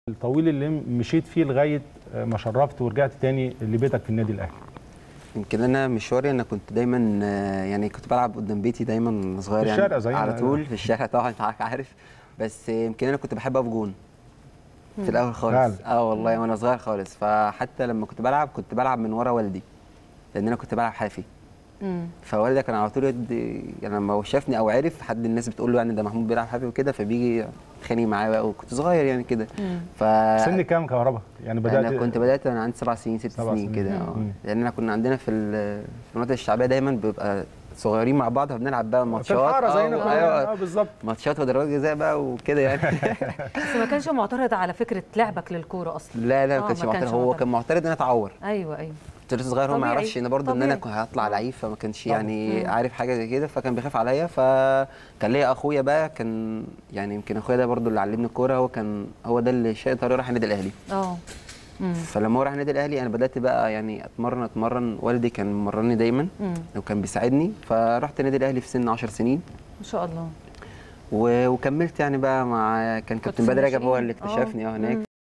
الطويل اللي مشيت فيه لغايه ما شرفت ورجعت تاني لبيتك في النادي الاهلي يمكن انا مشواري انا كنت دايما آه، يعني كنت بلعب قدام بيتي دايما صغير في يعني الشارع زينا على يعني. طول في الشارع طبعا انت عارف بس يمكن انا كنت بحب اقف جون في الاول خالص فعلا. اه والله وانا صغير خالص فحتى لما كنت بلعب كنت بلعب من ورا والدي لان انا كنت بلعب حافي مم. فوالدي كان على طول يد يعني لما هو شافني او عرف حد الناس بتقول له يعني ده محمود بيلعب حافي وكده فبيجي يتخانق معايا بقى وكنت صغير يعني كده ف سن كام كهربا يعني بدات انا كنت بدات وانا عندي سبع سنين ست سبع سنين سنين. كده اه مم. لان انا كنا عندنا في ال- في المناطق الشعبيه دايما بيبقى صغيرين مع بعض فبنلعب بقى في ماتشات الحاره آه، زينا كلنا ايوه اه بالظبط ماتشات وضربات جزاء بقى وكده يعني بس ما كانش معترض على فكره لعبك للكوره اصلا لا لا آه، ما كانش ما كانش معترض هو معترض. كان معترض ان انا اتعور ايوه ايوه كنت لسه صغير هو ما طبيعي، يعرفش ان برضه ان انا طبيعي. كنت هطلع آه. لعيب فما كانش طبعا. يعني عارف حاجه زي كده فكان بيخاف عليا فكان ليا اخويا بقى كان يعني يمكن اخويا ده برضه اللي علمني الكوره هو كان هو ده اللي شاء طريق راح النادي الاهلي اه مم. فلما هو راح النادي الاهلي انا بدات بقى يعني اتمرن اتمرن والدي كان مرني دايما مم. وكان بيساعدني فرحت النادي الاهلي في سن 10 سنين ما شاء الله و- وكملت يعني بقى مع كان كنت كابتن في بدر رجب هو الناشئين؟ اللي اكتشفني اه هناك